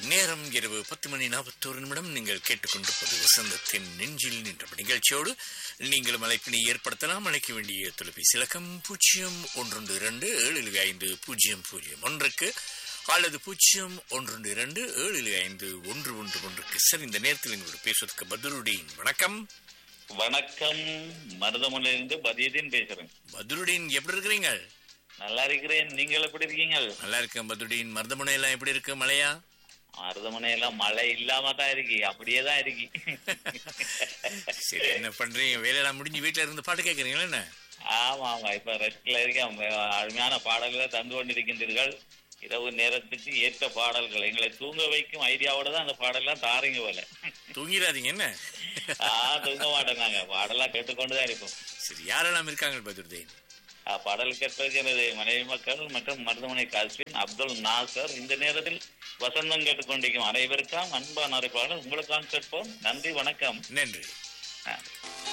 நேரம் இரவு பத்து மணி நாற்பத்தோரு நிமிடம் நீங்கள் கேட்டுக்கொண்டிருப்பது வசந்தத்தின் நெஞ்சில் நின்ற நிகழ்ச்சியோடு நீங்களும் அழைப்பினை ஏற்படுத்தலாம் அழைக்க வேண்டிய தொலைபேசி இலக்கம் பூஜ்ஜியம் ஒன்று இரண்டு ஏழு ஐந்து பூஜ்ஜியம் பூஜ்ஜியம் ஒன்றுக்கு அல்லது பூஜ்ஜியம் ஒன்று இரண்டு ஏழு ஐந்து ஒன்று ஒன்று ஒன்றுக்கு சரி இந்த நேரத்தில் எங்களோட பேசுவதற்கு பத்ருடீன் வணக்கம் வணக்கம் மருதமலையிலிருந்து பதியதீன் பேசுறேன் பத்ருடீன் எப்படி இருக்கிறீங்க நல்லா இருக்கிறேன் நீங்கள் எப்படி இருக்கீங்க நல்லா இருக்கேன் பத்ருடீன் மருதமனை எல்லாம் எப்படி இருக்கு மழையா மருதமனை எல்லாம் மழை இல்லாம தான் இருக்கு அப்படியே தான் இருக்கு சரி என்ன பண்றீங்க வேலையெல்லாம் முடிஞ்சு வீட்டுல இருந்து பாட்டு கேட்கறீங்களா என்ன ஆமா ஆமா இப்ப ரெஸ்ட்ல இருக்கேன் அருமையான பாடல்களை தந்து கொண்டிருக்கின்றீர்கள் இரவு நேரத்துக்கு ஏற்ற பாடல்கள் எங்களை தூங்க வைக்கும் ஐடியாவோட தான் அந்த பாடல்லாம் தாரீங்க போல தூங்கிடாதீங்க என்ன ஆஹ் தூங்க மாட்டோம் நாங்க பாடலாம் கேட்டுக்கொண்டுதான் இருப்போம் சரி யாரெல்லாம் இருக்காங்க பத்ருதீன் ஆஹ் பாடல் கேட்பதற்கு எனது மனைவி மக்கள் மற்றும் மருதமனை காஸ்பின் அப்துல் நாசர் இந்த நேரத்தில் வசந்தம் கேட்டுக்கொண்டிருக்கும் அனைவருக்கும் அன்பான அறைப்பாளர் உங்களுக்காக கேட்போம் நன்றி வணக்கம் நன்றி ஆ.